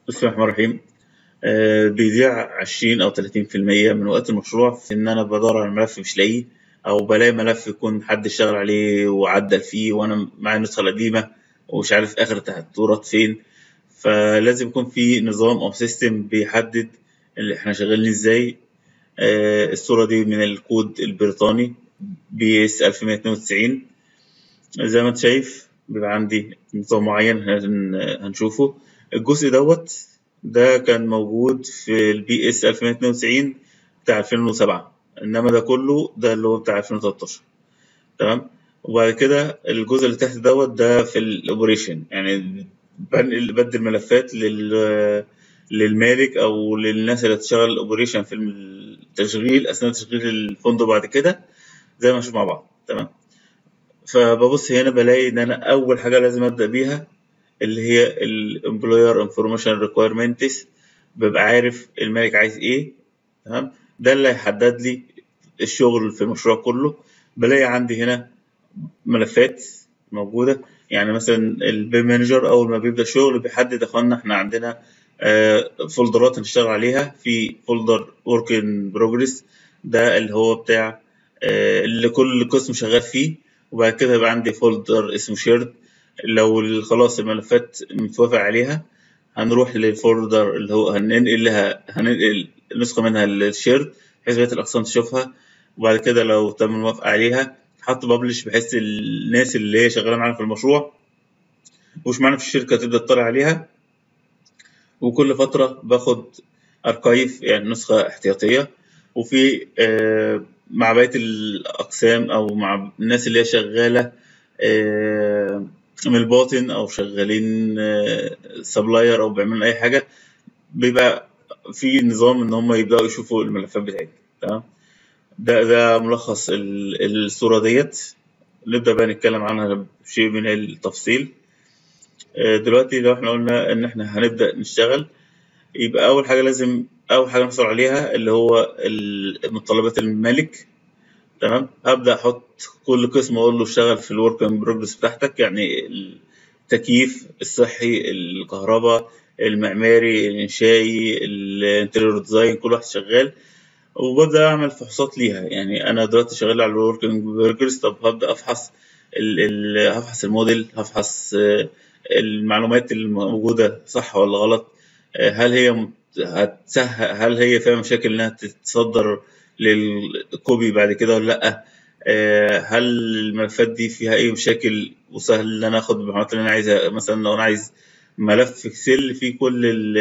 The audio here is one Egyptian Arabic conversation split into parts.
بسم الله الرحمن الرحيم آه، بيضيع 20 أو 30% من وقت المشروع في إن أنا بدور على الملف مش لاقيه أو بلاقي ملف يكون حد اشتغل عليه وعدل فيه وأنا معايا النسخة القديمة ومش عارف آخر التحضيرات فين فلازم يكون في نظام أو سيستم بيحدد اللي إحنا شغالين إزاي آه، الصورة دي من الكود البريطاني بي اس 1192 زي ما انت شايف بيبقى عندي نظام معين هن- هنشوفه الجزء دوت ده كان موجود في البي اس 1192 بتاع 2007 انما ده كله ده اللي هو بتاع 2013 تمام وبعد كده الجزء اللي تحت دوت ده في الاوبريشن يعني بنقل بدل ملفات لل للمالك او للناس اللي هتشتغل الاوبريشن في التشغيل اثناء تشغيل الفندق بعد كده زي ما نشوف مع بعض تمام فببص هنا بلاقي ان انا اول حاجه لازم ابدا بيها اللي هي الامبلوير انفورميشن ريكويرمنتس ببقى عارف المالك عايز ايه تمام ده اللي هيحدد لي الشغل في المشروع كله بلاقي عندي هنا ملفات موجوده يعني مثلا البي مانجر اول ما بيبدا شغل بيحدد يا اخوانا احنا عندنا آه، فولدرات هنشتغل عليها في فولدر ورك ان بروجريس ده اللي هو بتاع آه، اللي كل قسم شغال فيه وبعد كده يبقى عندي فولدر اسمه شيرد لو ال- خلاص الملفات متوافق عليها هنروح للفولدر اللي هو هننقل لها هننقل نسخة منها للشيرد بحيث بقية الأقسام تشوفها وبعد كده لو تم الموافقة عليها حط ببلش بحيث الناس اللي هي شغالة معانا في المشروع ومش معانا في الشركة تبدأ تطلع عليها وكل فترة باخد أركايف يعني نسخة احتياطية وفي آه، مع بقية الأقسام أو مع الناس اللي هي شغالة آه، من الباطن أو شغالين سبلاير أو بيعملوا أي حاجة بيبقى في نظام إن هم يبدأوا يشوفوا الملفات بتاعتنا تمام ده ده ملخص ال- الصورة ديت نبدأ بقى نتكلم عنها بشيء من التفصيل آه، دلوقتي لو احنا قلنا إن احنا هنبدأ نشتغل يبقى أول حاجة لازم أول حاجة نحصل عليها اللي هو ال- متطلبات المالك تمام هبدأ أحط كل قسم أقول له اشتغل في الورك ان بروجرس بتاعتك يعني التكييف الصحي الكهرباء المعماري الإنشائي الانتريور ديزاين كل واحد شغال وببدأ أعمل فحوصات ليها يعني أنا دلوقتي شغال على الورك ان بروجرس طب هبدأ أفحص ال ال هفحص الموديل هفحص آه، المعلومات الموجودة صح ولا غلط آه، هل هي مت- هتسهل هل هي فيها مشاكل إنها تتصدر للكوبي بعد كده ولا لأ آه، هل الملفات دي فيها أي مشاكل وسهل إن أنا آخد المعلومات اللي أنا عايزها مثلا لو أنا عايز ملف اكسل فيه كل ال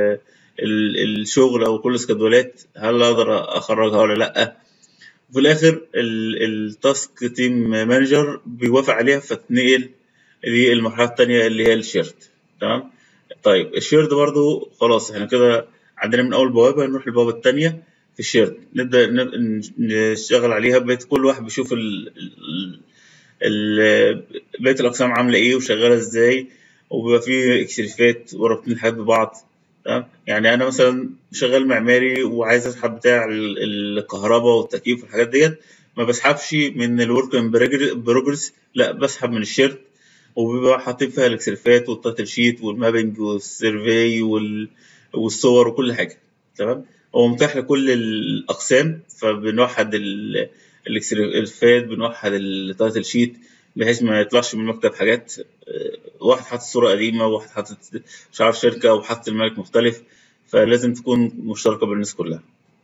ال الشغل أو كل السكادولات هل أقدر أخرجها ولا لأ وفي الآخر التاسك تيم مانجر بيوافق عليها فتنقل للمرحلة التانية اللي هي الشيرت تمام طيب الشيرت برضو خلاص احنا كده عندنا من أول بوابة نروح للبوابة التانية في الشيرت نبدأ ن- نشتغل عليها بقيت كل واحد بيشوف ال ال ال- بقية الأقسام عاملة إيه وشغالة إزاي وبيبقى فيه اكسليفات ورابطين الحاجات ببعض تمام يعني أنا مثلا شغال معماري وعايز أسحب بتاع ال- الكهرباء والتكييف والحاجات ديت ما بسحبش من الورك ان بروجرس لا بسحب من الشيرت وبيبقى حاطين فيها الاكسليفات والتايتل شيت والمابنج والسيرفي وال... والصور وكل حاجه تمام هو متاح لكل الاقسام فبنوحد ال- الاكسليفات بنوحد التايتل شيت بحيث ما يطلعش من المكتب حاجات آه، واحد حاطط صوره قديمه وواحد حاطط مش عارف شركه وحاطط الملك مختلف فلازم تكون مشتركه بالناس كلها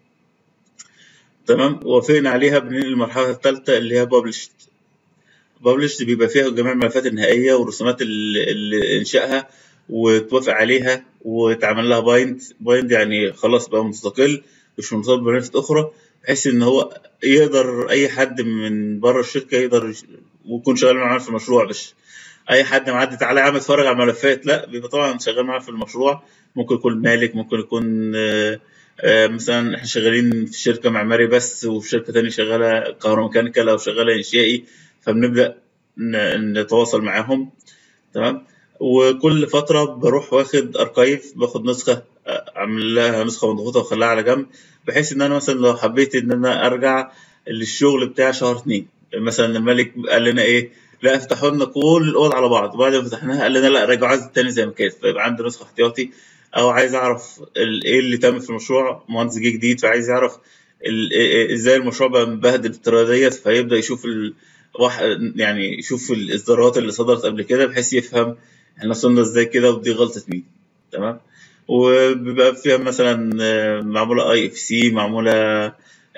تمام وافقنا عليها بننقل المرحله الثالثه اللي هي بابلشت بابلشت بيبقى فيها جميع الملفات النهائيه والرسومات اللي اللي انشائها وتوافق عليها وتعمل لها بايند بايند يعني خلاص بقى مستقل مش مرتبط بملفات اخرى بحيث ان هو يقدر اي حد من بره الشركه يقدر يش- ويكون شغال معانا في المشروع مش اي حد معدي تعالى يا عم اتفرج على الملفات لا بيبقى طبعا شغال معانا في المشروع ممكن يكون مالك ممكن يكون آه، آه، مثلا احنا شغالين في شركه معماري بس وفي شركه تانية شغاله كهروميكانيكال او شغاله انشائي فبنبدا ن- نتواصل معاهم تمام وكل فترة بروح واخد أركايف باخد نسخة آه، أعمل لها نسخة مضغوطة وأخليها على جنب بحيث إن أنا مثلا لو حبيت إن أنا أرجع للشغل بتاع شهر اتنين مثلا الملك قال لنا إيه لا افتحوا لنا كل الأوض على بعض وبعد ما فتحناها قال لنا لا رجعوا عايز تاني زي ما كانت فيبقى عندي نسخة احتياطي او عايز اعرف ال- ايه اللي تم في المشروع مهندس جه جديد فعايز يعرف ال- إيه- ازاي المشروع بقى مبهدل بالطريقه ديت فيبدا يشوف ال... واحد يعني يشوف الاصدارات اللي صدرت قبل كده بحيث يفهم احنا وصلنا ازاي كده ودي غلطه مين تمام وبيبقى فيها مثلا آه، معموله اي اف سي معموله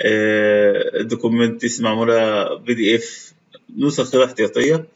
دوكيومنتس معموله بي دي اف نسخ كده احتياطيه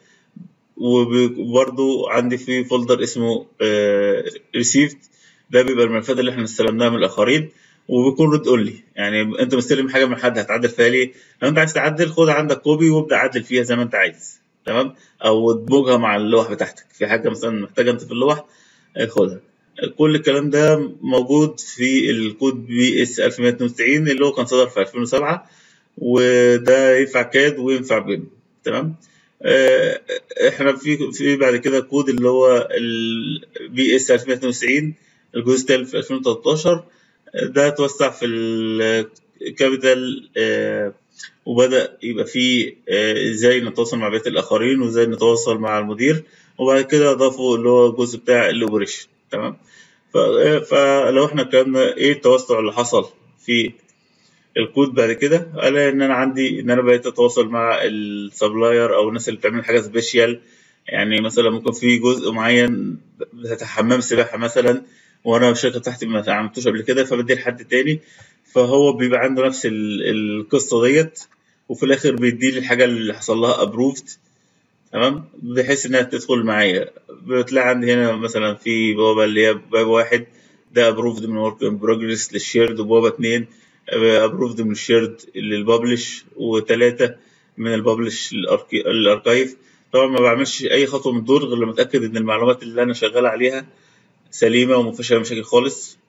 وبرضو عندي في فولدر اسمه ريسيفد ده بيبقى الملفات اللي احنا استلمناها من الاخرين وبيكون ريد اونلي يعني انت مستلم حاجه من حد هتعدل فيها ليه لو انت عايز تعدل خد عندك كوبي وابدا عدل فيها زي ما انت عايز تمام او ادمجها مع اللوح بتاعتك في حاجه مثلا محتاجه انت في اللوح آه، خدها كل الكلام ده موجود في الكود بي اس 1192 اللي هو كان صدر في 2007 وده ينفع كاد وينفع بيم تمام آه، احنا في في بعد كده كود اللي هو البي اس 1192 الجزء الثالث في 2013 ده توسع في الكابيتال وبدأ يبقى فيه آه، ازاي نتواصل مع بقية الآخرين وازاي نتواصل مع المدير وبعد كده أضافوا اللي هو الجزء بتاع الأوبريشن تمام ف- آه، فلو احنا اتكلمنا ايه التوسع اللي حصل في الكود بعد كده الاقي ان انا عندي ان انا بقيت اتواصل مع السبلاير او الناس اللي بتعمل حاجه سبيشال يعني مثلا ممكن في جزء معين بتاع حمام سباحه مثلا وانا الشركه بتاعتي ما عملتوش قبل كده فبدي لحد تاني فهو بيبقى عنده نفس ال- القصه ديت وفي الاخر بيدي لي الحاجه اللي حصل لها ابروفد تمام بحيث انها تدخل معايا بتلاقي عندي هنا مثلا في بوابه اللي هي باب واحد ده ابروفد من ورك ان بروجرس للشيرد وبوابه اتنين ابروفد من الشيرد للببلش وثلاثه من الببلش للاركايف طبعا ما بعملش اي خطوه من دول غير لما اتاكد ان المعلومات اللي انا شغال عليها سليمه وما فيهاش اي مشاكل خالص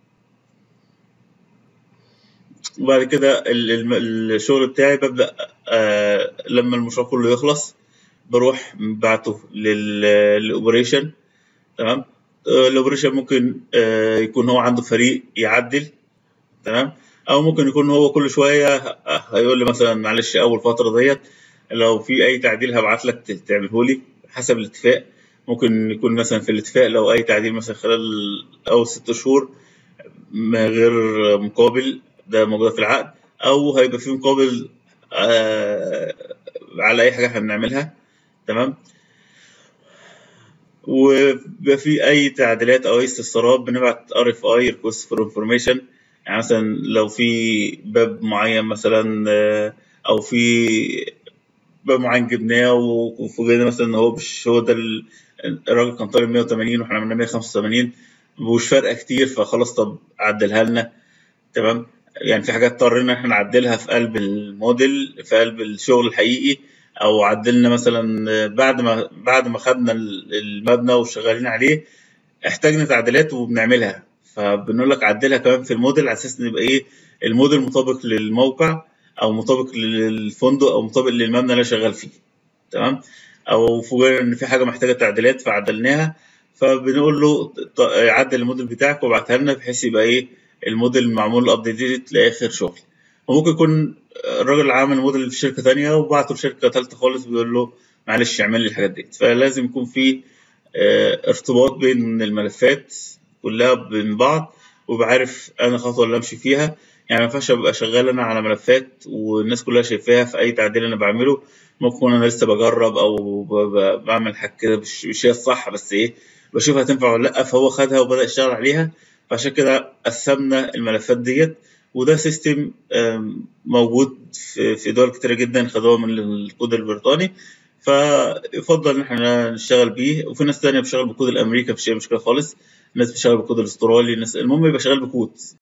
وبعد كده ال- ال- الشغل بتاعي ببدا آه لما المشروع كله يخلص بروح بعته للاوبريشن تمام آه، الاوبريشن ممكن آه، يكون هو عنده فريق يعدل تمام او ممكن يكون هو كل شويه ه- هيقول لي مثلا معلش اول فتره ديت لو في اي تعديل هبعت لك ت- تعمله لي حسب الاتفاق ممكن يكون مثلا في الاتفاق لو اي تعديل مثلا خلال اول ست شهور من غير مقابل ده موجود في العقد او هيبقى في مقابل آه على اي حاجه احنا بنعملها تمام وبيبقى في اي تعديلات او اي استفسارات بنبعت ار اف اي ريكوست فور انفورميشن يعني مثلا لو في باب معين مثلا آه، او في باب معين جبناه وفوجئنا مثلا ان هو مش هو ده ال- الراجل كان طالب 180 واحنا عملنا 185 مش فارقه كتير فخلاص طب عدلها لنا تمام يعني في حاجات اضطرينا ان احنا نعدلها في قلب الموديل في قلب الشغل الحقيقي او عدلنا مثلا بعد ما بعد ما خدنا المبنى وشغالين عليه احتاجنا تعديلات وبنعملها فبنقول لك عدلها كمان في الموديل على اساس ان يبقى ايه الموديل مطابق للموقع او مطابق للفندق او مطابق للمبنى اللي انا شغال فيه تمام او فوجئنا ان في حاجه محتاجه تعديلات فعدلناها فبنقول له ط- عدل الموديل بتاعك وابعتها لنا بحيث يبقى ايه الموديل معمول ابديت لاخر شغل وممكن يكون الراجل عامل موديل في شركه تانية وبعته لشركه ثالثه خالص بيقول له معلش اعمل لي الحاجات دي فلازم يكون في آه، ارتباط بين الملفات كلها بين بعض ويبقى عارف انا الخطوه اللي امشي فيها يعني ما ينفعش ابقى شغال انا على ملفات والناس كلها شايفاها في اي تعديل انا بعمله ممكن اكون انا لسه بجرب او ب- ب- بعمل حاجه كده مش مش هي الصح بس ايه بشوفها تنفع ولا لا فهو خدها وبدا يشتغل عليها فعشان كده قسمنا الملفات ديت وده سيستم آم، موجود في في دول كتيرة جدا خدوها من الكود البريطاني فيفضل ان احنا نشتغل بيه وفي ناس تانية بتشتغل بالكود الامريكي مفيش اي مشكله خالص ناس بتشتغل بالكود الاسترالي ناس المهم يبقى شغال بكود